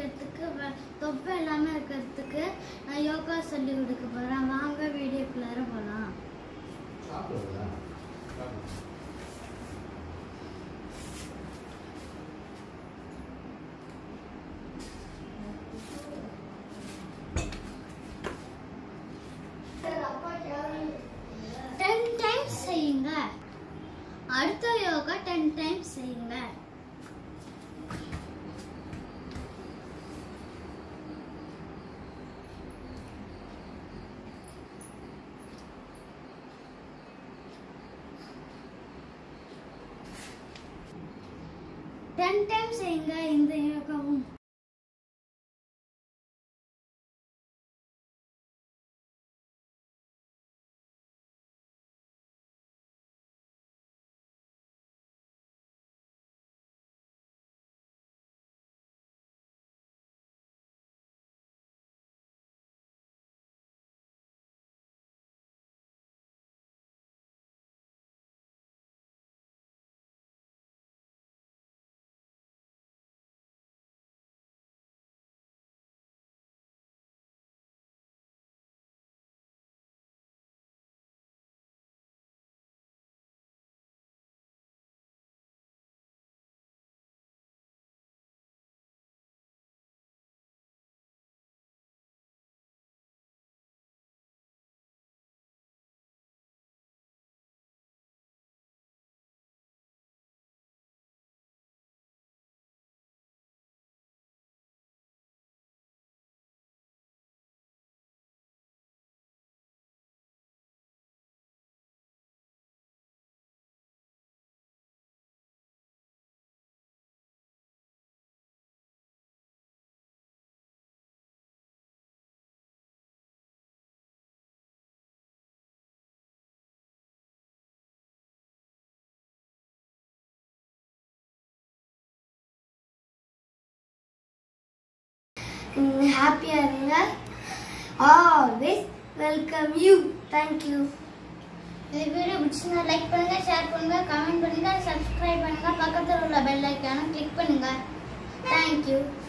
குறைக்கிறதுக்கு வ- தொப்பை இல்லாமல் இருக்கிறதுக்கு நான் யோகா சொல்லி கொடுக்க போகிறேன் வாங்க வீடியோக்குள்ளார போகலாம் சாப்பிடுவதா டென் டைம்ஸ் செய்யுங்க அடுத்த யோகா டென் டைம்ஸ் செய்யுங்க டென் டைம்ஸ் செய்யுங்க இந்த யோகாவும் ஹாப்பியாக இருங்க ஆல்வேஸ் வெல்கம் யூ தேங்க்யூ இந்த வீடியோ பிடிச்சிருந்தா லைக் பண்ணுங்க ஷேர் பண்ணுங்க கமெண்ட் பண்ணுங்க சப்ஸ்கிரைப் பண்ணுங்க பக்கத்தில் உள்ள பெல் ஐக்கானை கிளிக் பண்ணுங்க தேங்க்யூ